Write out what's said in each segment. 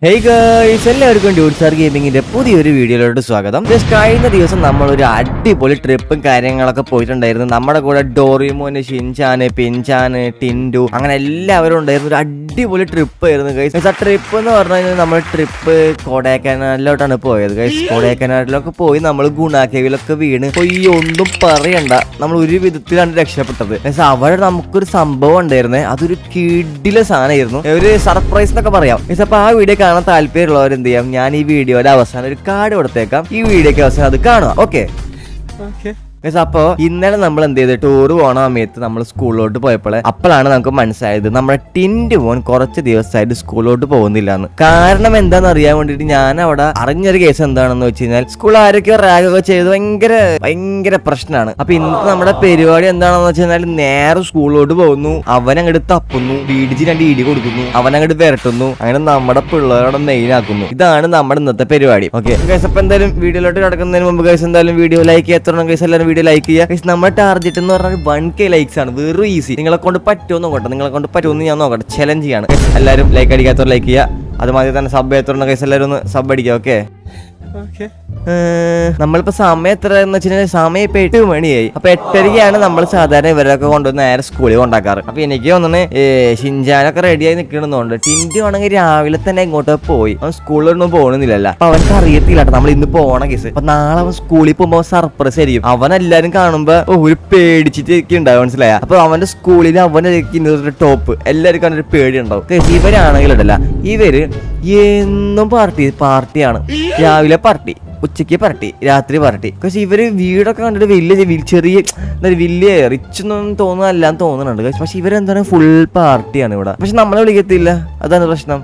Hey guys എല്ലാവർക്കും dude sir ഗെയിമിങ്ങിന്റെ പുതിയൊരു വീഡിയോയിലോട്ട് സ്വാഗതം ജസ്റ്റ് കഴിഞ്ഞ ദിവസം നമ്മൾ ഒരു അടിപൊളി ട്രിപ്പും കാര്യങ്ങളൊക്കെ പോയിട്ടുണ്ടായിരുന്നു നമ്മുടെ കൂടെ ഡോറിമോന് ഷിൻചാന് പിൻചാന് ടിൻഡു അങ്ങനെ എല്ലാവരും ഉണ്ടായിരുന്നു ഒരു അടിപൊളി ട്രിപ്പ് ആയിരുന്നു ഗൈസ് ആ ട്രിപ്പ് എന്ന് പറഞ്ഞു കഴിഞ്ഞാൽ നമ്മൾ ട്രിപ്പ് കൊടൈക്കനാലിലോട്ടാണ് പോയത് ഗൈസ് കൊടൈക്കനാലിലൊക്കെ പോയി നമ്മൾ ഗുണാക്കേവിലൊക്കെ വീണ് പോയി ഒന്നും പറയണ്ട നമ്മൾ ഒരു വിധത്തിലാണ് രക്ഷപ്പെട്ടത് ഗൈസ് അവിടെ നമുക്കൊരു സംഭവം ഉണ്ടായിരുന്നേ അതൊരു കിഡിലെ സാധനമായിരുന്നു ഒരു സർപ്രൈസ് എന്നൊക്കെ പറയാം ഗൈസ് അപ്പൊ ആ വീഡിയോ കാണാൻ താല്പര്യമുള്ളവർ എന്ത് ചെയ്യാം ഞാൻ ഈ വീഡിയോയുടെ അവസാനം ഒരു കാർഡ് കൊടുത്തേക്കാം ഈ വീഡിയോക്ക് അവസാനം അത് കാണുക ഓക്കെ ഗൈസ് അപ്പോ ഇന്നലെ നമ്മൾ എന്ത് ചെയ്ത് ടൂർ പോണ സമയത്ത് നമ്മൾ സ്കൂളിലോട്ട് പോയപ്പോൾ അപ്പോഴാണ് നമുക്ക് മനസ്സിലായത് നമ്മുടെ ടിൻഡ് മോൻ കുറച്ച് ദിവസമായിട്ട് സ്കൂളിലോട്ട് പോകുന്നില്ല എന്ന് കാരണം എന്താണെന്ന് അറിയാൻ വേണ്ടിയിട്ട് ഞാൻ അവിടെ അറിഞ്ഞൊരു കേസ് എന്താണെന്ന് വെച്ച് കഴിഞ്ഞാൽ സ്കൂൾ ആരൊക്കെയോ റാഗൊക്കെ ചെയ്ത് ഭയങ്കര ഭയങ്കര പ്രശ്നമാണ് അപ്പൊ ഇന്നത്തെ നമ്മുടെ പരിപാടി എന്താണെന്ന് വെച്ച് കഴിഞ്ഞാൽ നേരെ സ്കൂളിലോട്ട് പോകുന്നു അവൻ അങ്ങോട്ട് തപ്പുന്നു വീടിച്ച് രണ്ട് ഇടി കൊടുക്കുന്നു അവൻ അങ്ങോട്ട് വിരട്ടുന്നു അങ്ങനെ നമ്മുടെ പിള്ളേരുടെ മെയിൻ ആക്കുന്നു ഇതാണ് നമ്മുടെ ഇന്നത്തെ പരിപാടി ഓക്കെ ഗൈസ് അപ്പൊ എന്തായാലും വീഡിയോയിലോട്ട് കിടക്കുന്നതിന് മുമ്പ് ഗൈസ് എന്തായാലും വീഡിയോ ലൈക്ക് ചെയ്യാത്തണം ഗൈസ് എല്ലാവരും വീഡിയോ ലൈക്ക് ചെയ്യുക ഗൈസ് നമ്മുടെ ടാർഗറ്റ് എന്ന് പറഞ്ഞാൽ വൺ കെ ലൈക്സ് ആണ് വെറും ഈസി നിങ്ങളെ കൊണ്ട് പറ്റുമോ നോക്കട്ടെ നിങ്ങളെ കൊണ്ട് പറ്റുമെന്ന് ഞാൻ നോക്കട്ടെ ചലഞ്ച് ചെയ്യാണ് Guys, എല്ലാവരും ലൈക്ക് അടിക്കാത്തവർ ലൈക്ക് ചെയ്യുക അതുമാതിരി തന്നെ സബ് ചെയ്യാത്തവരുടെ ഗൈസ് എല്ലാവരും ഒന്ന് സബ് അടിക്കുക ഓക്കെ നമ്മളിപ്പോ സമയം എത്ര എന്ന് വെച്ചാൽ സമയം ഇപ്പൊ എട്ട് മണിയായി അപ്പൊ എട്ടരയ്ക്കാണ് നമ്മൾ സാധാരണ ഇവരൊക്കെ കൊണ്ടുവന്ന് നേരെ സ്കൂളിൽ കൊണ്ടാക്കാറ് അപ്പൊ എനിക്ക് തോന്നുന്നു ഷിൻജാനൊക്കെ റെഡിയായി നിൽക്കണമെന്നുണ്ട് ടിൻഡു ആണെങ്കിൽ രാവിലെ തന്നെ ഇങ്ങോട്ട് പോയി അവൻ സ്കൂളിലൊന്നും പോകണമെന്നില്ലല്ല അപ്പൊ അവനക്ക് അറിയത്തില്ല കേട്ടോ നമ്മൾ ഇന്ന് പോണ കേസ് അപ്പൊ നാളെ അവൻ സ്കൂളിൽ പോകുമ്പോ സർപ്രൈസ് ആയിരിക്കും അവൻ എല്ലാരും കാണുമ്പോ ഓ, ഒരു പേടിച്ചിട്ട് ഉണ്ടാവും മനസ്സിലായ അപ്പൊ അവന്റെ സ്കൂളിൽ അവനൊരു ടോപ്പ് എല്ലാവർക്കും അവനൊരു പേടി ഉണ്ടാവും Guys, ഇവരാണെങ്കിൽ ഉണ്ടല്ല ഇവര് എന്നും പാർട്ടി പാർട്ടിയാണ് രാവിലെ പാർട്ടി ഉച്ചയ്ക്ക് പാർട്ടി രാത്രി പാർട്ടി പക്ഷെ ഇവര് വീടൊക്കെ കണ്ടിട്ട് വലിയ വി- ചെറിയ എന്താ പറയുക, വലിയ റിച്ച് ഒന്നും തോന്നുന്നല്ല എന്ന് തോന്നുന്നുണ്ട് guys. പക്ഷെ ഇവരെന്താണ് ഫുൾ പാർട്ടിയാണ് ഇവിടെ പക്ഷെ നമ്മളെ വിളിക്കത്തില്ല അതാണ് പ്രശ്നം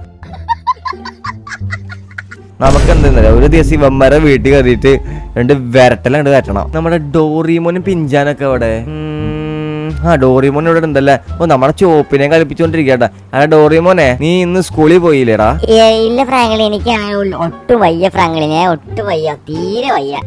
നമുക്ക് എന്താ ഒരു ദിവസം ഇവന്മാരെ വീട്ടിൽ കയറിയിട്ട് രണ്ട് വിരട്ടലുണ്ട് വരട്ടണം നമ്മുടെ ഡോറിമോനും പിഞ്ചാനൊക്കെ അവിടെ ഉം, ആ ഡോറിമോൻ ഇവിടെ ഉണ്ടല്ലേ ഓ നമ്മുടെ ചോപ്പിനെ കളിപ്പിച്ചോണ്ടിരിക്കട്ടെ ആ ഡോറിമോനെ നീ ഇന്ന് സ്കൂളിൽ പോയില്ലേടാ ഏ, ഇല്ല ഫ്രാങ്കളി എനിക്ക് അങ്ങനെ ഉള്ള- ഒട്ടും വയ്യ ഫ്രാങ്കളി ഞാൻ ഒട്ടും വയ്യ തീരെ വയ്യ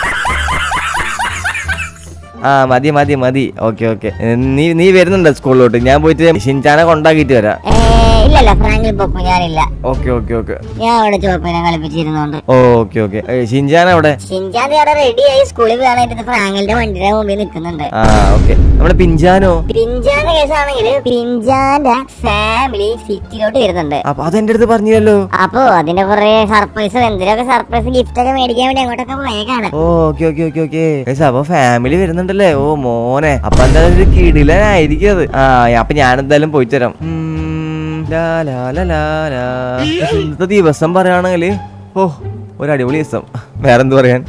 ആ മതി മതി മതി ഓക്കെ ഓക്കെ നീ നീ വരുന്നുണ്ടോ സ്കൂളിലോട്ട് ഞാൻ പോയിട്ട് ഷിൻചാനെ കൊണ്ടാക്കിയിട്ട് വരാം ഏ, ഇല്ലല്ല ഫ്രാങ്കളി പൊക്കു ഞാനില്ല ഓക്കെ ഓക്കെ ഓക്കെ ഞാൻ അവിടെ ചോപ്പിനെ കളിപ്പിച്ചിരുന്നോണ്ട് ഓക്കെ ഓക്കെ ഷിൻചാൻ അവിടെ ഷിൻചാന്തി അവിടെ റെഡിയായി സ്കൂളിൽ പോകാനായിട്ട് ഫ്രാങ്കലിന്റെ വണ്ടിയുടെ മുമ്പിൽ നിൽക്കുന്നുണ്ട് ആ ഓക്കെ നമ്മുടെ പിഞ്ചാനോ പിഞ്ചാന്റെ കേസാണെങ്കിൽ പിഞ്ചാന്റെ ഫാമിലി സിറ്റിയിലോട്ട് വരുന്നുണ്ട് അപ്പൊ അതെന്റെ അടുത്ത് പറഞ്ഞല്ലോ അപ്പൊ അതിന്റെ കുറെ സർപ്രൈസ് എന്തിനൊക്കെ സർപ്രൈസ് ഗിഫ്റ്റ് ഒക്കെ മേടിക്കാൻ വേണ്ടി അങ്ങോട്ടൊക്കെ പോയേക്കാണ് ഓ ഓക്കെ ഓക്കെ ഓക്കെ ഓക്കെ അപ്പൊ ഫാമിലി വരുന്നുണ്ടല്ലേ ഓ മോനെ അപ്പൊ എന്തായാലും ഒരു കിടിലനായിരിക്കും അത് ആ അപ്പൊ ഞാൻ എന്തായാലും പോയിട്ട് തരാം ഉം, ലാ, ലാ, ലാ, ലാ, ലാ. പക്ഷെ ഇന്നത്തെ ദിവസം പറയുകയാണെങ്കിൽ ഓ ഒരു അടിപൊളി ദിവസം വേറെന്ത് പറയാൻ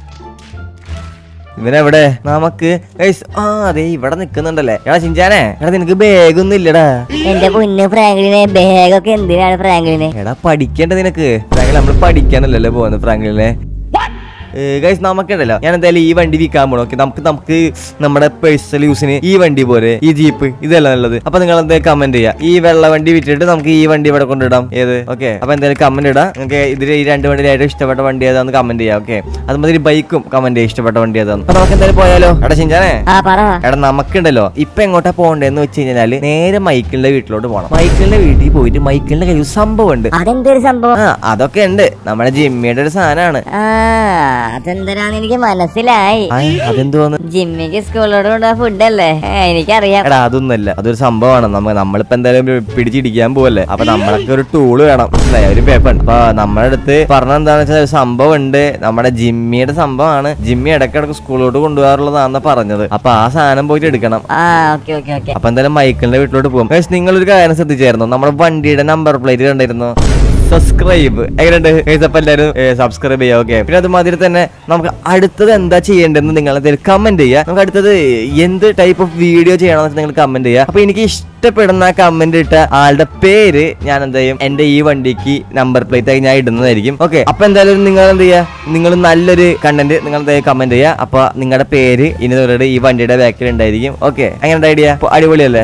ഇവനെവിടെ നമുക്ക് ഗയ്സ്, ആ അതെ ഇവിടെ നിക്കുന്നുണ്ടല്ലേ എടാ ചിഞ്ചാനെ എടാ നിനക്ക് ബാഗ് ഒന്നും ഇല്ലടാ എന്റെ പൊന്ന് ഫ്രാങ്കളിനെ ബാഗൊക്കെ എന്തിനാണ് ഫ്രാങ്കളിനെ എടാ പഠിക്കണ്ട നിനക്ക് ഫ്രാങ്കിൾ നമ്മൾ പഠിക്കാനല്ലല്ലോ പോകുന്നത് ഫ്രാങ്കിളിനെ ഗൈസ് നമുക്കുണ്ടല്ലോ ഞാൻ എന്തായാലും ഈ വണ്ടി വിൽക്കാൻ പോണു ഓക്കെ നമുക്ക് നമുക്ക് നമ്മുടെ പേഴ്സണൽ യൂസിന് ഈ വണ്ടി പോലെ ഈ ജീപ്പ് ഇതല്ല നല്ലത് അപ്പൊ നിങ്ങൾ എന്തായാലും കമന്റ് ചെയ്യാം ഈ വെള്ള വണ്ടി വിറ്റിട്ട് നമുക്ക് ഈ വണ്ടി ഇവിടെ കൊണ്ടിടാം ഏത് ഓക്കെ അപ്പൊ എന്തായാലും കമന്റ് ഇടാം നിങ്ങൾക്ക് ഇതിൽ ഈ രണ്ട് വണ്ടിയിൽ ഏറ്റവും ഇഷ്ടപ്പെട്ട വണ്ടി ഏതാന്ന് കമന്റ് ചെയ്യാം ഓക്കെ അതുമാതിരി ബൈക്കും കമന്റ് ചെയ്യാം ഇഷ്ടപ്പെട്ട വണ്ടി ഏതാന്ന് അപ്പൊ നമുക്ക് എന്തായാലും പോയാലോ എടാ ചിഞ്ചാനെ ആ പറ എടാ നമുക്കുണ്ടല്ലോ ഇപ്പൊ എങ്ങോട്ടാ പോകണ്ടേന്ന് വെച്ച് കഴിഞ്ഞാല് നേരെ മൈക്കിളിന്റെ വീട്ടിലോട്ട് പോകണം മൈക്കിളിന്റെ വീട്ടിൽ പോയിട്ട് മൈക്കിളിന്റെ കയ്യിൽ ഒരു സംഭവം ഉണ്ട് അതെന്തൊരു സംഭവം ആ അതൊക്കെ ഉണ്ട് നമ്മുടെ ജിമ്മിയുടെ ഒരു സാധനമാണ് ആ അതെന്തരാന്ന് എനിക്ക് മനസ്സിലായി അതെന്തോന്ന് ജിമ്മിക്ക് സ്കൂളിലോട്ട് കൊണ്ടുപോയ ഫുഡല്ലേ ഏ, എനിക്കറിയാം എടാ അതൊന്നുമല്ല അതൊരു സംഭവമാണ് നമ്മ നമ്മളിപ്പോ എന്തായാലും പിടിച്ചിടിക്കാൻ പോവല്ലേ അപ്പൊ നമ്മളൊക്കെ ഒരു ടൂള് വേണം മനസ്സിലായോ? ഒരു പേപ്പർ അപ്പൊ നമ്മുടെ അടുത്ത് പറഞ്ഞ എന്താണെന്ന് വെച്ചാൽ ഒരു സംഭവം ഉണ്ട് നമ്മുടെ ജിമ്മിയുടെ സംഭവമാണ് ജിമ്മി ഇടയ്ക്കിടയ്ക്ക് സ്കൂളിലോട്ട് കൊണ്ടുപോകാറുള്ളതാണെന്ന് പറഞ്ഞത് അപ്പൊ ആ സാധനം പോയിട്ട് എടുക്കണം ആ ഓക്കെ ഓക്കെ ഓക്കെ അപ്പൊ എന്തായാലും മൈക്കിളിന്റെ വീട്ടിലോട്ട് പോകും ഗൈസ് നിങ്ങളൊരു കാര്യം ശ്രദ്ധിച്ചായിരുന്നു നമ്മുടെ വണ്ടിയുടെ നമ്പർ പ്ലേറ്റ് കണ്ടിരുന്നു സബ്സ്ക്രൈബ് എങ്ങനെയുണ്ട് ഗൈസ് അപ്പൊ എല്ലാവരും സബ്സ്ക്രൈബ് ചെയ്യുക ഓക്കെ പിന്നെ അതുമാതിരി തന്നെ നമുക്ക് അടുത്തത് എന്താ ചെയ്യേണ്ടതെന്ന് നിങ്ങൾ എന്തെങ്കിലും കമന്റ് ചെയ്യുക നമുക്ക് അടുത്തത് എന്ത് ടൈപ്പ് ഓഫ് വീഡിയോ ചെയ്യണമെന്ന് വെച്ചാൽ നിങ്ങൾ കമന്റ് ചെയ്യുക അപ്പൊ എനിക്ക് ഇഷ്ടപ്പെടുന്ന കമന്റ് ഇട്ട ആളുടെ പേര് ഞാൻ എന്താ ചെയ്യും എന്റെ ഈ വണ്ടിക്ക് നമ്പർ പ്ലേറ്റ് ആയി ഞാൻ ഇടുന്നതായിരിക്കും ഓക്കെ അപ്പൊ എന്തായാലും നിങ്ങൾ എന്ത് ചെയ്യുക നിങ്ങൾ നല്ലൊരു കണ്ടന്റ് നിങ്ങൾ എന്തായാലും കമന്റ് ചെയ്യുക അപ്പൊ നിങ്ങളുടെ പേര് ഇനി തൊട്ട് ഈ വണ്ടിയുടെ ബാക്കിൽ ഉണ്ടായിരിക്കും ഓക്കെ എങ്ങനെ ഐഡിയ അടിപൊളിയല്ലേ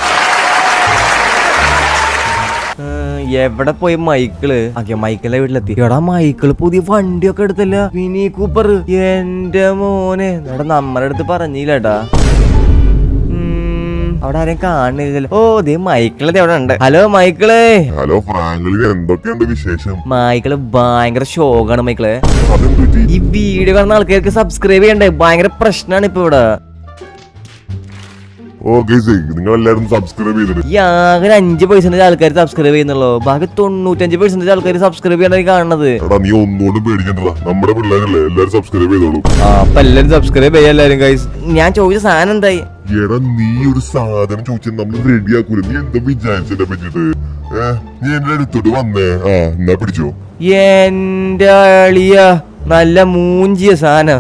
ഏഹ്, എവിടെ പോയി മൈക്കിള് ഓക്കെ മൈക്കിളിന്റെ വീട്ടിലെത്തി എടാ മൈക്കിള് പുതിയ വണ്ടിയൊക്കെ എടുത്തല്ല മിനി കൂപ്പർ എന്റെ മോനെ എടാ നമ്മുടെ അടുത്ത് പറഞ്ഞില്ലേട്ടാ ഉം, അവിടെ ആരെയും കാണുന്നില്ലല്ലോ ഓ ദേ മൈക്കിള് അവിടെ ഉണ്ട് ഹലോ മൈക്കിള് ഹലോ ഫ്രാങ്ക്ലിന് എന്തൊക്കെയുണ്ട് വിശേഷം മൈക്കിള് ഭയങ്കര ഷോക്കാണ് മൈക്കിള് അതെന്ത് പറ്റി ഈ വീഡിയോ കാണുന്ന ആൾക്കാർക്ക് സബ്സ്ക്രൈബ് ചെയ്യണ്ടേ ഭയങ്കര പ്രശ്നമാണ് ഇപ്പൊ ഇവിടെ ഓ ഗൈസ് നിങ്ങൾ എല്ലാവരും സബ്സ്ക്രൈബ് ചെയ്തിട്ട് ഈ ആകെ അഞ്ച് പെർസെന്റേജ് ആൾക്കാർ സബ്സ്ക്രൈബ് ചെയ്യുന്നുള്ളൂ ബാക്കി തൊണ്ണൂറ്റഞ്ച് പെർസെന്റേജ് ആൾക്കാർ സബ്സ്ക്രൈബ് ചെയ്യണ കാണുന്നത് എടാ നീ ഒന്നുകൊണ്ടും പേടിക്കണ്ട നമ്മുടെ പിള്ളേരല്ലേ എല്ലാരും സബ്സ്ക്രൈബ് ചെയ്തോളൂ ആ അപ്പൊ എല്ലാരും സബ്സ്ക്രൈബ് ചെയ്യാൻ എല്ലാരും ഗൈസ് ഞാൻ ചോദിച്ച സാധനം എന്തായി എടാ നീ ഒരു സാധനം ചോദിച്ചാൽ നമ്മൾ റെഡിയാക്കൂല നീ എന്താ വിചാരിച്ചതിനെ പറ്റിട്ട് ഏ നീ എന്റെ അടുത്തോട്ട് വന്നേ ആ എന്നാ പിടിച്ചോ എന്റെ അളിയ നല്ല മൂഞ്ചിയ സാധനം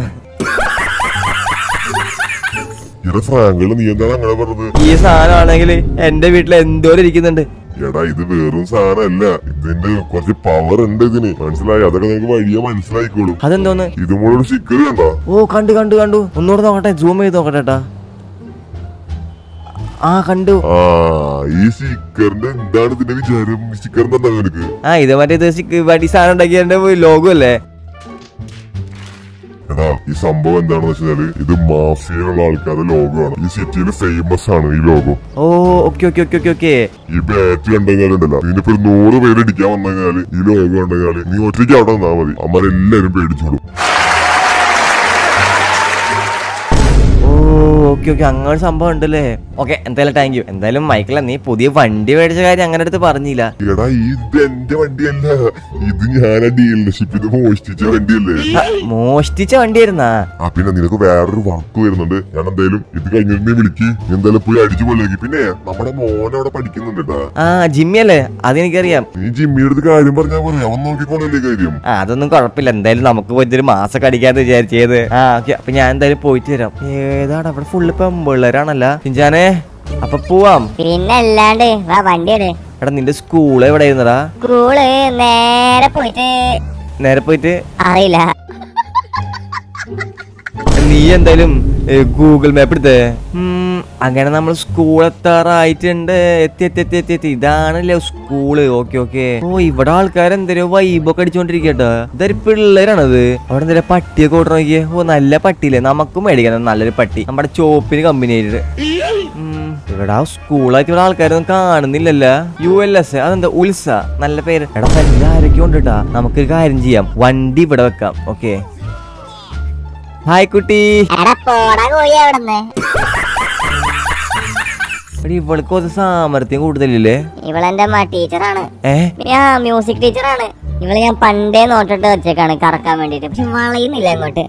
എടാ ഫ്രാങ്കള് നീ എന്താണ് അങ്ങനെ പറഞ്ഞത് ഈ സാധനമാണെങ്കിൽ എന്റെ വീട്ടിൽ എന്തോരം ഇരിക്കുന്നുണ്ട് എടാ ഇത് വെറും സാധനമല്ല ഇതിന്റെ കുറച്ച് പവർ ഉണ്ട് ഇതിന് മനസ്സിലായി അതൊക്കെ നിനക്ക് വഴിയെ മനസ്സിലായിക്കോളും അതെന്തോന്ന് ഇതും കൂടെ ഒരു സ്റ്റിക്കർ കണ്ടോ ഓ കണ്ടു കണ്ടു കണ്ടു ഒന്നുകൂടെ നോക്കട്ടെ സൂം ചെയ്ത് നോക്കട്ടെ ഏട്ടാ ആ കണ്ടു ആ ഈ സ്റ്റിക്കറിന്റെ എന്താണ് ഇതിന്റെ വിചാരം സ്റ്റിക്കർ എന്താ നിനക്ക് ആ ഇത് മറ്റേ ഇത് സിക്ക് വടി സാധനം ഉണ്ടാക്കിയതിന്റെ ലോഗോ അല്ലേ എടാ ഈ സംഭവം എന്താണെന്ന് വെച്ചാല് ഇത് മാഫിയയിലുള്ള ആൾക്കാരുടെ ലോഗോയാണ് ഈ സിറ്റിയിൽ ഫേമസ് ആണ് ഈ ലോഗോ ഓ okay okay okay okay okay ഈ ബാറ്റ് കണ്ടുകഴിഞ്ഞാലുണ്ടല്ലോ ഇതിനിപ്പോ ഒരു നൂറ് പേര് ഇടിക്കാൻ വന്നു കഴിഞ്ഞാല് ഈ ലോഗോ കണ്ടുകഴിഞ്ഞാല് നീ ഒറ്റയ്ക്ക് അവിടെ നിന്നാ മതി അമ്മരെല്ലാരും പേടിച്ചോളും ഓ ഓക്കെ ഓക്കെ അങ്ങനെ ഒരു സംഭവം ഉണ്ടല്ലേ ഓക്കെ എന്തായാലും താങ്ക് യു എന്തായാലും മൈക്കിള നീ പുതിയ വണ്ടി മേടിച്ച കാര്യം അങ്ങനെ അടുത്ത് പറഞ്ഞില്ല എടാ ഇത് എന്റെ വണ്ടിയല്ല ഇത് ഞാൻ ആ ഡീലർഷിപ്പ് ഇത് മോഷ്ടിച്ച വണ്ടിയല്ലേ ആ, മോഷ്ടിച്ച വണ്ടിയായിരുന്നാ ആ പിന്നെ നിനക്ക് വേറൊരു വർക്ക് വരുന്നുണ്ട് ഞാൻ എന്തായാലും ഇത് കഴിഞ്ഞിട്ട് നീ വിളിക്ക് നീ എന്തായാലും പോയി അടിച്ചു പോലേക്ക് പിന്നെ നമ്മുടെ മോൻ അവിടെ പഠിക്കുന്നുണ്ട് കേട്ടാ ആ ജിമ്മി അല്ലേ അതെനിക്കറിയാം നീ ജിമ്മിയുടെ അടുത്ത് കാര്യം പറഞ്ഞാൽ പോലെ അവൻ നോക്കിക്കോളല്ലേ കാര്യം ആ അതൊന്നും കുഴപ്പമില്ല എന്തായാലും നമുക്ക് പോയിട്ട് ഒരു മാസം അടിക്കാന്ന് വിചാരിച്ചത് ആ ഓക്കെ അപ്പൊ ഞാൻ എന്തായാലും പോയിട്ട് വരാം ഏതാണ് അവിടെ ഫുള്ള് പെമ്പിള്ളേരാണല്ല ചിഞ്ചാനെ അപ്പൊ പോവാം പിന്നെ അല്ലാണ്ട് വാ വണ്ടി എടു എടാ നിന്റെ സ്കൂൾ എവിടെ ആയിരുന്നടാ സ്കൂള് നേരെ പോയിട്ട് നേരെ പോയിട്ട് അറിയില്ല നീ എന്തായാലും ഗൂഗിൾ മാപ്പ് എടുത്തേ ഉം, അങ്ങനെ നമ്മൾ സ്കൂൾ എത്താറായിട്ടുണ്ട് എത്തി എത്തി എത്തി എത്തി എത്തി ഇതാണല്ലേ സ്കൂള് ഓക്കെ ഓക്കെ ഓ ഇവിടെ ആൾക്കാർ എന്തേലും വൈബൊക്കെ അടിച്ചോണ്ടിരിക്കട്ടോ ഇതൊരു പിള്ളേരാണത് അവിടെ എന്തേലും പട്ടിയൊക്കെ ഓടണം നോക്കിയേ ഓ നല്ല പട്ടിയില്ലേ നമുക്കും മേടിക്കണം നല്ലൊരു പട്ടി നമ്മുടെ ചോപ്പിന് കമ്പനി ആയിട്ട് ഉം, ഇവിടെ ആ സ്കൂളായിട്ട് ഇവിടെ ആൾക്കാരൊന്നും കാണുന്നില്ലല്ലോ യു എൽ എസ് അതെന്താ ഉത്സ നല്ല പേര് എടാ നല്ല ആരൊക്കെ ഉണ്ട് കേട്ടാ നമുക്കൊരു കാര്യം ചെയ്യാം വണ്ടി ഇവിടെ വെക്കാം ഓക്കെ ഹായ് കുട്ടി എടാ പോടാ കോഴി അവിടുന്ന് എടി ഇവൾക്ക് കുറച്ച് സാമർത്ഥ്യം കൂടുതലില്ലേ ഇവളെന്റെ അമ്മ ടീച്ചറാണ് ഏ പിന്നെ ആ മ്യൂസിക് ടീച്ചറാണ് ഇവള് ഞാൻ പണ്ടേ നോട്ടിട്ട് വെച്ചേക്കാണ് കറക്കാൻ വേണ്ടിട്ട് പക്ഷെ വളയുന്നില്ല ഇങ്ങോട്ട്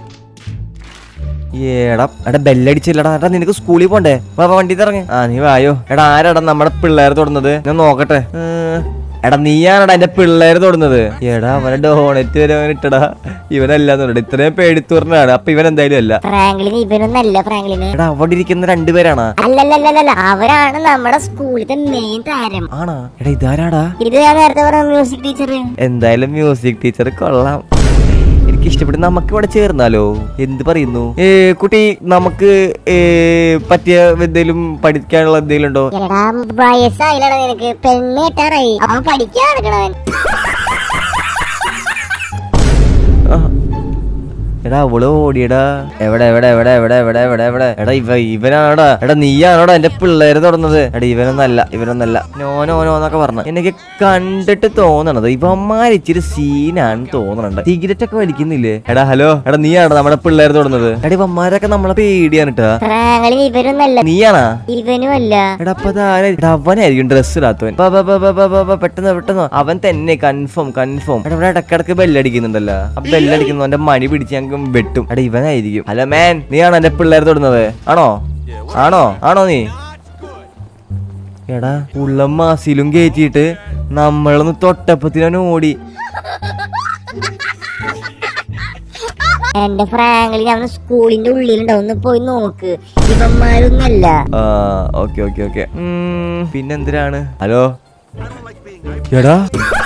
ഏടാ എടാ ബെല്ലടിച്ചില്ലടാ എടാ നിനക്ക് സ്കൂളിൽ പോണ്ടേ വാ വാ, വണ്ടി ഇറങ്ങി ആ നീ വായോ എടാ ആരാടാ നമ്മുടെ പിള്ളേർ തൊടുന്നത് ഞാൻ നോക്കട്ടെ ഏ, എടാ നീയാണടാ എന്റെ പിള്ളേർ തൊടുന്നത് എടാ അവനെ ഡോണറ്റ് വരെ അവൻ ഇട്ടടാ ഇവനല്ലാന്ന് പറഞ്ഞു ഇത്രയും പേടിത്തുറനാണ് അപ്പൊ ഇവൻ എന്തായാലും അല്ല ഫ്രാങ്ക്ലിന് ഇവനൊന്നല്ല ഫ്രാങ്ക്ലിന് എടാ അവിടെ ഇരിക്കുന്ന രണ്ടുപേരാണാ അല്ലല്ലല്ലല്ല അവരാണ് നമ്മുടെ സ്കൂളിലത്തെ മെയിൻ താരം ആണാ എടാ ഇതാരാടാ ഇത് ഞാൻ നേരത്തെ പറഞ്ഞ മ്യൂസിക് ടീച്ചർ എന്തായാലും മ്യൂസിക് ടീച്ചർ കൊള്ളാം എനിക്ക് ഇഷ്ടപ്പെട്ടു നമുക്ക് ഇവിടെ ചേർന്നാലോ എന്ത് പറയുന്നു ഏ കുട്ടി നമുക്ക് ഏ, പറ്റിയ എന്തെങ്കിലും പഠിക്കാനുള്ള എന്തെങ്കിലും ഉണ്ടോ എടാ വയസ്സായില്ലടാ നിനക്ക് പെണ്ണ് കെട്ടാറായി അവൻ പഠിക്കാൻ നടക്കണവൻ ആ. എടാ അവള് ഓടിയടാ എവിടെ എവിടെ എവിടെ എവിടെ എവിടെ എവിടെ എവിടെ എടാ ഇവ ഇവനാണോടാ എടാ നീയാണോടാ എന്റെ പിള്ളേര് തുടർന്നത് എടാ ഇവനൊന്നല്ല ഇവനൊന്നല്ല നോ നോ നോ എന്നൊക്കെ പറഞ്ഞു എനിക്ക് കണ്ടിട്ട് തോന്നണത് ഇവന്മാർ ഇച്ചിരി സീനാണ് തോന്നണുണ്ട് സിഗരറ്റ് ഒക്കെ വലിക്കുന്നില്ലേ എടാ ഹലോ എടാ നീയാണോ നമ്മുടെ പിള്ളേര് തുടർന്നത് എടാ ഇവന്മാരൊക്കെ നമ്മളെ പേടിയാണ് കേട്ടാ ഫ്രാങ്ക്ലിൻ ഇവനൊന്നല്ല നീയാണാ ഇവനും അല്ല എടാ അപ്പൊ അതാരാ എടാ അവനായിരിക്കും ഡ്രസ് ഇടാത്തവൻ ബാ, ബാ, ബാ, ബാ, ബാ, ബാ, ബാ, പെട്ടെന്ന് പെട്ടെന്ന് അവൻ തന്നെ കൺഫേം കൺഫേം എടാ ഇവിടെ ഇടക്കിടക്ക് ബെല്ലടിക്കുന്നുണ്ടല്ലോ ആ ബെല്ലടിക്കുന്നവന്റെ മണി പിടിച്ച് ഞങ്ങൾക്ക് വെട്ടും എടാ ഇവനായിരിക്കും ഹലോ മാൻ നീയാണോ എന്റെ പിള്ളേർ തൊടുന്നത് ആണോ ആണോ ആണോ നീ എടാ ഉള്ള മാസിലും കയറ്റിയിട്ട് നമ്മളൊന്ന് തൊട്ടപ്പത്തിനവൻ ഓടി എന്റെ ഫ്രാങ്ക്ലിൻ അവന് സ്കൂളിന്റെ ഉള്ളിലുണ്ടാവും ഒന്ന് പോയി നോക്ക് ഇവന്മാരൊന്നല്ല ആ ഓക്കെ ഓക്കെ ഓക്കെ പിന്നെന്തിനാണ് ഹലോ എടാ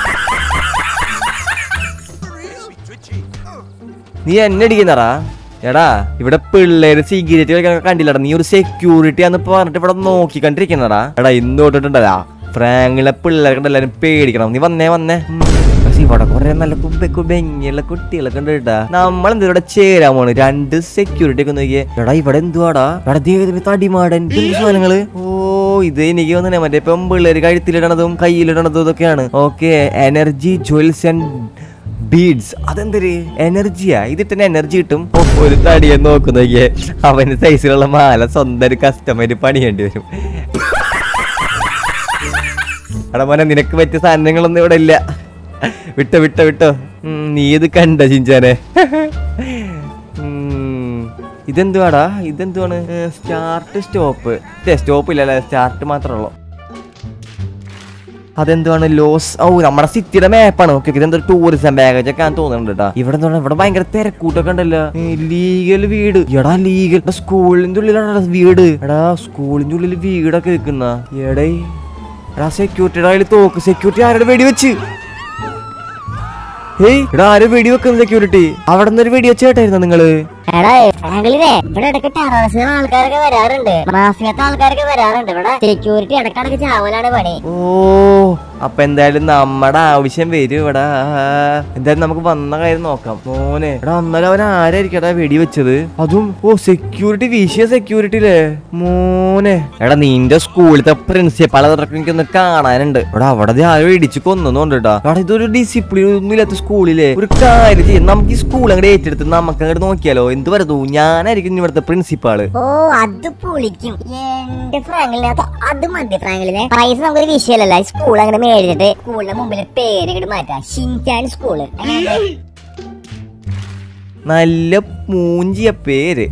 നീ എന്നെ അടിക്കുന്നറാ എടാ ഇവിടെ പിള്ളേര് സിഗരറ്റ് കഴിക്കാൻ കണ്ടില്ലടാ നീ ഒരു സെക്യൂരിറ്റി ആന്ന് പറഞ്ഞിട്ട് ഇവിടെ നോക്കി കണ്ടിരിക്കുന്നടാ എടാ ഇന്ന് തൊട്ടിട്ടുണ്ടല്ലാ ഫ്രാങ്കിലെ പിള്ളേർക്ക് എല്ലാരും പേടിക്കണം നീ വന്നേ വന്നേ ഉം. പക്ഷെ ഇവിടെ കുറെ നല്ല കുമ്പെ കുബെങ്ങിയുള്ള കുട്ടികളൊക്കെ ഉണ്ട് കേട്ടാ നമ്മൾ എന്താ ഇവിടെ ചേരാൻ പോണ് രണ്ട് സെക്യൂരിറ്റി ഒക്കെ നോക്കിയേ എടാ ഇവിടെ എന്തുവാടാ എടാ ദൈവത്തിന് തടിമാടൻ എന്ത് സാധനങ്ങള് ഓ ഇത് എനിക്ക് തോന്നുന്നേ മറ്റേ പെമ്പിള്ളേര് കഴുത്തിലിടണതും കയ്യിലിടണതും ഇതൊക്കെയാണ് okay energy jewels and beads അതെന്തൊരു എനർജിയാ ഇതിട്ട് എനർജി കിട്ടും ഓ, ഒരു തടിയെ നോക്കുന്നേ അവന് സൈസിലുള്ള മാല സ്വന്തം ഒരു കസ്റ്റമർ പണിയേണ്ടി വരും എടാ മോനെ നിനക്ക് പറ്റിയ സാധനങ്ങളൊന്നും ഇവിടെ ഇല്ല വിട്ടോ വിട്ടോ വിട്ടോ ഉം, നീ ഇത് കണ്ട ചിഞ്ചാനെ ഉം, ഇതെന്തുവാടാ ഇതെന്തുവാണ് സ്റ്റാർട്ട് സ്റ്റോപ്പ് സ്റ്റോപ്പ് ഇല്ലല്ലേ സ്റ്റാർട്ട് മാത്രമേ ഉള്ളൂ അതെന്തുവാണ് ലോസ് ഓ നമ്മുടെ സിറ്റിയുടെ മാപ്പാണ് ഓക്കെ ഇതെന്തോ ടൂറിസം പാക്കേജ് ഒക്കെ ഞാൻ തോന്നുന്നുണ്ട് കേട്ടോ ഇവിടെ എന്താണ് ഇവിടെ ഭയങ്കര തിരക്കൂട്ടൊക്കെ ഉണ്ടല്ലോ ലീഗൽ വീട് എടാ ലീഗൽ സ്കൂളിന്റെ ഉള്ളിലാണ് വീട് എടാ സ്കൂളിന്റെ ഉള്ളിൽ വീടൊക്കെ വെക്കുന്ന എടേ എടാ സെക്യൂരിറ്റിയുടെ കയ്യിൽ തോക്ക് സെക്യൂരിറ്റി ആരുടെ വെടി വെച്ച് ഏയ് എടാ ആരും വെടി വെക്കുന്ന സെക്യൂരിറ്റി അവിടെ നിന്ന് ഒരു വെടി വെച്ചേട്ടായിരുന്നു നിങ്ങള് എടാ ഫ്രാങ്ക്ലിനെ ഇവിടെ ഇടയ്ക്ക് ടെററിസ്റ്റ് ആൾക്കാരൊക്കെ വരാറുണ്ട് മാഫിയത്തെ ആൾക്കാരൊക്കെ വരാറുണ്ട് ഇവിടെ സെക്യൂരിറ്റി ഇടക്കിടക്ക് ചാവലാണ് പണി ഓ അപ്പൊ എന്തായാലും നമ്മുടെ ആവശ്യം വരും ഇവിടെ എന്തായാലും നമുക്ക് വന്ന കാര്യം നോക്കാം മോനെ എടാ അന്നേരം അവൻ ആരായിരിക്കടാ വെടി വെച്ചത് അതും ഓ സെക്യൂരിറ്റി വിഷയ സെക്യൂരിറ്റിയില്ലേ മോനെ എടാ നിന്റെ സ്കൂളിലത്തെ പ്രിൻസിപ്പൾ അതൊക്കെ എനിക്കൊന്ന് കാണാനുണ്ട് എടാ അവിടെ ദേ ആരോ ഇടിച്ച് കൊന്നുണ്ട് കേട്ടാ എടാ ഇതൊരു ഡിസിപ്ലിൻ ഒന്നും ഇല്ലാത്ത സ്കൂളിലെ ഒരു കാര്യം ചെയ്യും നമുക്ക് ഈ സ്കൂൾ അങ്ങോട്ട് ഏറ്റെടുത്ത് നമുക്ക് അങ്ങോട്ട് നോക്കിയാലോ എന്ത് പറയുന്നു ഞാനായിരിക്കും ഇനി ഇവിടുത്തെ പ്രിൻസിപ്പാള് ഓ അത് പൊളിക്കും എന്റെ ഫ്രാങ്കിലിനെ അത് മതി ഫ്രാങ്കിലിനെ പൈസ നമുക്കൊരു വിഷയമല്ല സ്കൂൾ അങ്ങനെ മേടിച്ചിട്ട് സ്കൂളിന്റെ മുമ്പിൽ പേര് ഇങ്ങോട്ട് മാറ്റാം ഷിൻചാൻ സ്കൂള് എങ്ങനെയുണ്ട്? നല്ല മൂഞ്ചിയ പേര്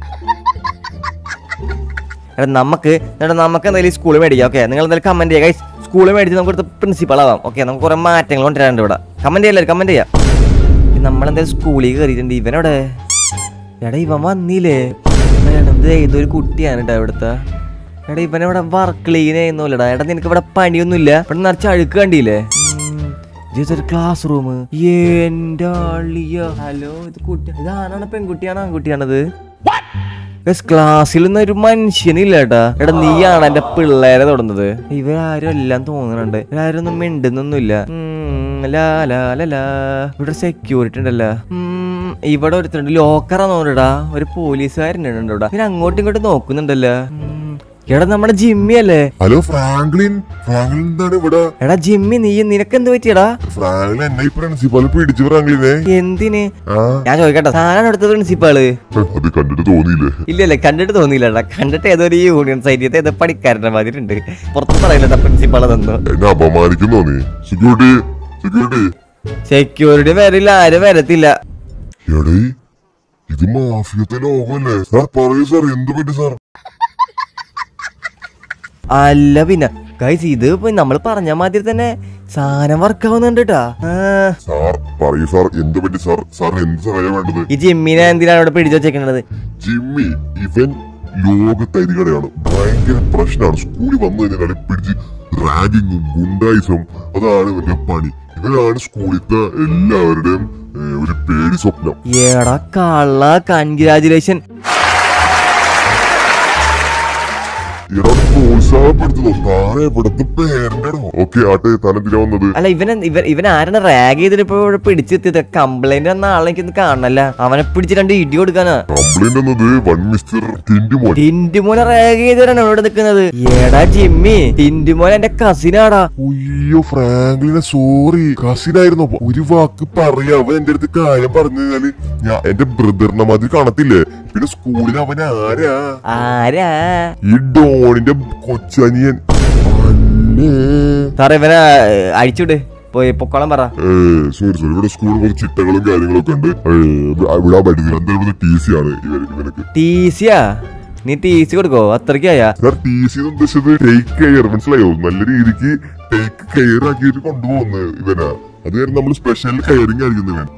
എടാ നമുക്ക് എടാ നമുക്ക് എന്തായാലും സ്കൂൾ മേടിക്കാം ഓക്കെ നിങ്ങൾ എന്തായാലും കമന്റ് ചെയ്യുക സ്കൂൾ മേടിച്ച് നമുക്ക് ഇവിടുത്തെ പ്രിൻസിപ്പൾ ആവാം ഓക്കെ നമുക്ക് കുറെ മാറ്റങ്ങൾ കൊണ്ടുവരാനുണ്ട് ഇവിടെ കമന്റ് ചെയ്യല്ലേ കമന്റ് ചെയ്യാം നമ്മളെന്തായാലും സ്കൂളിൽ കയറിയിട്ടുണ്ട് ഇവനോടെ എടാ ഇവൻ വന്നില്ലേ എടാ, ഇത് ഏതൊരു കുട്ടിയാണ് കേട്ടോ ഇവിടുത്തെ എടാ ഇവനിവിടെ വർക്ക് ക്ലീൻ ചെയ്യുന്നില്ലടാ എടാ നിനക്ക് ഇവിടെ പണിയൊന്നുമില്ല ഇവിടെ നിറച്ച് അഴുക്ക് കണ്ടില്ലേ ഉം. ഇതൊരു ക്ലാസ് റൂം എന്റെ ആളിയ ഹലോ ഇത് കുട്ടി ഇതാണാണ് പെൺകുട്ടിയാണോ ആൺകുട്ടിയാണത് ക്ലാസ്സിൽ നിന്ന് ഒരു മനുഷ്യനില്ല ഏട്ടാ എടാ നീയാണ് എന്റെ പിള്ളേരെ തൊടുന്നത് ഇവരാരും എല്ലാം തോന്നുന്നുണ്ട് ഇവരാരും ഒന്നും മിണ്ടുന്നൊന്നുമില്ല ഉം, ലാ, ലാ, ലാ, ലാ. ഇവിടെ സെക്യൂരിറ്റി ഉണ്ടല്ലോ ഉം, ഇവിടെ ഒരുത്തണ്ട് ലോക്കറാന്ന് തോന്നുന്നുണ്ടാ ഒരു പോലീസുകാരനുണ്ട് ഇവിടെ പിന്നെ അങ്ങോട്ടും ഇങ്ങോട്ടും നോക്കുന്നുണ്ടല്ലോ ഉം. എടാ നമ്മുടെ ജിമ്മി അല്ലേ ഹലോ ഫ്രാങ്ക്ലിൻ ഫ്രാങ്ക്ലിൻ എന്താണ് ഇവിടെ എടാ ജിമ്മി നീ നിനക്ക് എന്ത് പറ്റിയടാ ഫ്രാങ്ക്ലിൻ എന്നെ ഈ പ്രിൻസിപ്പൽ പിടിച്ചു ഫ്രാങ്ക്ലിനെ എന്തിന് ആ ഞാൻ ചോദിക്കട്ടെ സാധനം എടുത്ത പ്രിൻസിപ്പാള് അത് കണ്ടിട്ട് തോന്നിയില്ലേ ഇല്ലല്ല കണ്ടിട്ട് തോന്നിയില്ലടാ കണ്ടിട്ട് ഏതോ ഒരു യൂണിയൻ സൈറ്റിയത്തെ ഏതോ പണിക്കാരന്റെ മാതിരി ഉണ്ട് പുറത്ത് പറയില്ലടാ പ്രിൻസിപ്പാളെ തന്നു എന്നെ അപമാനിക്കുന്നു നീ സെക്യൂരിറ്റി സെക്യൂരിറ്റി സെക്യൂരിറ്റി വരില്ല ആരും വരത്തില്ല എടേ ഇത് മാഫിയത്തെ ലോകമല്ലേ സാർ പറയൂ സാർ എന്ത് പറ്റി സാർ അല്ല പിന്നെ ഗൈസ് ഇത് ഇപ്പൊ നമ്മൾ പറഞ്ഞ മാതിരി തന്നെ സാധനം വർക്ക് ആവുന്നുണ്ട് കേട്ടാ സാർ പറയൂ സാർ എന്ത് പറ്റി സാർ സാർ എന്ത് സഹായം വേണ്ടത് ഈ ജിമ്മിനെ എന്തിനാണ് ഇവിടെ പിടിച്ചു വെച്ചേക്കണത് ജിമ്മി ഇവൻ ലോകത്തരികടയാണ് ഭയങ്കര പ്രശ്നമാണ് സ്കൂളിൽ വന്നു കഴിഞ്ഞാൽ പിടിച്ച് റാഗിങ്ങും ഗുണ്ടായിസും അതാണ് ഇവന്റെ പണി ഇവനാണ് സ്കൂളിലത്തെ എല്ലാവരുടെയും ഏ, ഒരു പേടി സ്വപ്നം എടാ കള്ള കൺഗ്രാചുലേഷൻ ഇയാളെ പ്രോത്സാഹപ്പെടുത്തുന്നു താൻ എവിടത്തെ പേരന്റെടോ ഓക്കെ ആട്ടെ താൻ എന്തിനാ വന്നത് അല്ല ഇവൻ ഇവൻ ഇവൻ ആരാണ് റാഗ് ചെയ്തിട്ട് ഇപ്പൊ ഇവിടെ പിടിച്ചെത്തിയത് കംപ്ലൈന്റ് എന്ന ആളെ എനിക്കൊന്ന് കാണണല്ല അവനെ പിടിച്ച് രണ്ട് ഇടി കൊടുക്കാനാ കംപ്ലൈന്റ് എന്നത് വൺ മിസ്റ്റർ ടിൻഡുമോൻ ടിന്റുമോനെ റാഗ് ചെയ്തിട്ടാണ് ഇവിടെ നിൽക്കുന്നത് എടാ ജിമ്മി ടിന്റുമോൻ എന്റെ കസിനാടാ ഉയ്യോ ഫ്രാങ്ക്ലിനെ സോറി കസിനായിരുന്നു ഒരു വാക്ക് പറയാ അവൻ എന്റെ അടുത്ത് കാര്യം പറഞ്ഞു കഴിഞ്ഞാല് ഞാൻ എന്റെ ബ്രദറിനെ മാതിരി കാണത്തില്ലേ പിന്നെ സ്കൂളിൽ അവൻ ആരാ ആരാ ഈ ഡോണിന്റെ കൊച്ചനിയൻ അല്ലേ സാറേ ഇവനെ ഏഹ്, അഴിച്ചുവിട് പോയി പൊക്കോളം പറ ഏ സോറി സോറി ഇവിടെ സ്കൂളിൽ കുറച്ച് ചിട്ടകളും കാര്യങ്ങളൊക്കെ ഉണ്ട് ഏ, വിടാൻ പറ്റില്ല എന്തായാലും ടി സി ആണ് ഇവര് ഇവനക്ക് ടി സിയാ നീ ടി സി കൊടുക്കോ അത്രയ്ക്കായാ സാർ ടി സി ഉദ്ദേശിച്ചത് ടേക്ക് കെയർ മനസ്സിലായോ നല്ല രീതിക്ക് ടേക്ക് കെയർ ആക്കിയിട്ട് കൊണ്ടുപോകുന്നത് ഇവനാ അത് കാരണം നമ്മൾ സ്പെഷ്യൽ കെയറിങ് ആയിരിക്കും ഇവൻ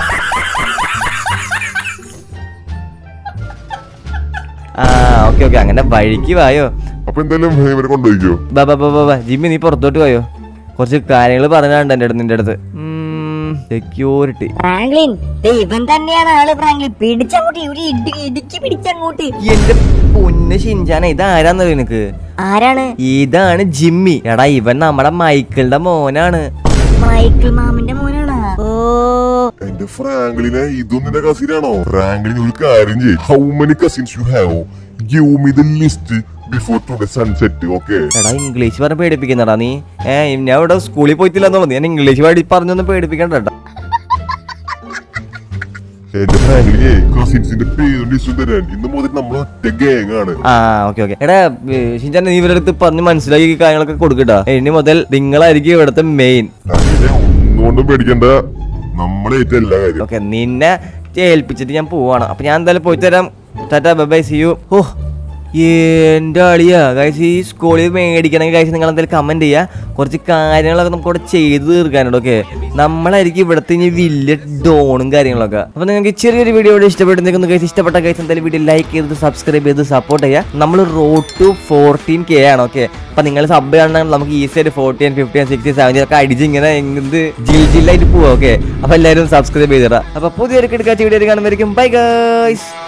ആ ഓക്കെ ഓക്കെ അങ്ങനെ വഴിക്ക് വായോ അപ്പൊ എന്തായാലും ഇവരെ കൊണ്ടുപോയിക്കോ ബാ ബാ ബാ ബാ, ബാ ജിമ്മി നീ പുറത്തോട്ട് പോയോ കുറച്ച് കാര്യങ്ങൾ പറഞ്ഞാണ്ട് എൻ്റെ അടുത്ത് നിന്റെ അടുത്ത് സെക്യൂരിറ്റി ഫ്രാങ്ക്ലിൻ ദേ ഇവൻ തന്നെയാണ് ആള് ഫ്രാങ്ക്ലിൻ പിടിച്ചങ്ങോട്ട് ഇവിടെ ഇടി ഇടിച്ച് പിടിച്ചങ്ങോട്ട് എന്റെ പൊന്ന് ഷിൻചാന ഇതാരാന്നറിയോ നിനക്ക് ആരാണ് ഇതാണ് ജിമ്മി എടാ ഇവൻ നമ്മുടെ മൈക്കിളുടെ മോനാണ് മൈക്കിൾ മാമിന്റെ മോനാണ് എന്റെ ഫ്രാങ്ക്ലിനെ ഇതും നിന്റെ കസിനാണോ ഫ്രാങ്ക്ലിൻ ഒരു കാര്യം ചെയ്യും how many cousins you have give me the list before today sunset okay എടാ ഇംഗ്ലീഷ് പറഞ്ഞ് പേടിപ്പിക്കുന്നടാ നീ ഏ ഞാൻ ഇവിടെ സ്കൂളിൽ പോയിട്ടില്ല എന്നുള്ളത് ഞാൻ ഇംഗ്ലീഷ് പാടി പറഞ്ഞൊന്നും പേടിപ്പിക്കണ്ട കേട്ടോ എന്റെ ഫ്രാങ്ക്ലിനെ കസിൻസിന്റെ പേരും ലിസ്റ്റും തരാൻ ഇന്ന് മുതൽ നമ്മൾ ഒറ്റ ഗാങ് ആണ് ആ ഓക്കെ ഓക്കെ എടാ ഷിൻചാൻ നീ ഇവരുടെ അടുത്ത് പറഞ്ഞ് മനസ്സിലാക്കി ഈ കാര്യങ്ങളൊക്കെ കൊടുക്കട്ടാ ഇനി മുതൽ നിങ്ങളായിരിക്കും ഇവിടുത്തെ മെയിൻ ഫ്രാങ്ക്ലിനെ ഒന്നുകൊണ്ടും പേടിക്കണ്ട നമ്മളെ ഏറ്റവും എല്ലാ കാര്യം ഓക്കെ നിന്നെ ഏൽപ്പിച്ചിട്ട് ഞാൻ പോവാണ് അപ്പൊ ഞാൻ എന്തായാലും പോയി തരാം ടാറ്റാ ബൈ സി യു ഓ എന്റെ അളിയാ ഗൈസ് ഈ സ്കൂളിൽ മേടിക്കണമെങ്കിൽ ഗൈസ് നിങ്ങൾ എന്തായാലും കമന്റ് ചെയ്യുക കുറച്ച് കാര്യങ്ങളൊക്കെ നമുക്ക് ഇവിടെ ചെയ്ത് തീർക്കാനുണ്ട് ഓക്കെ നമ്മളായിരിക്കും ഇവിടുത്തെ ഇനി വലിയ ഡോണും കാര്യങ്ങളൊക്കെ അപ്പൊ നിങ്ങൾക്ക് ഈ ചെറിയൊരു വീഡിയോ ഇവിടെ ഇഷ്ടപ്പെടുന്നെങ്കിൽ ഗൈസ് ഇഷ്ടപ്പെട്ട ഗൈസ് എന്തായാലും വീഡിയോ ലൈക്ക് ചെയ്ത് സബ്സ്ക്രൈബ് ചെയ്ത് സപ്പോർട്ട് ചെയ്യുക നമ്മൾ റോഡ് ടു ഫോർട്ടീൻ കെ ആണ് ഓക്കെ അപ്പൊ നിങ്ങൾ സബ് ചെയ്യണമെങ്കിൽ നമുക്ക് ഈസി ആയിട്ട് ഫോർട്ടീൻ ഫിഫ്റ്റീൻ സിക്സ്റ്റി സെവൻറ്റി ഒക്കെ അടിച്ച് ഇങ്ങനെ എന്ത് ജിൽ ജില്ലായിട്ട് പോവാം ഓക്കെ അപ്പൊ എല്ലാവരും സബ്സ്ക്രൈബ് ചെയ്തിടാം അപ്പൊ പുതിയൊരു കിടക്കാച്ച വീഡിയോ കാണുമ്പോഴേക്കും ബൈ ഗൈസ്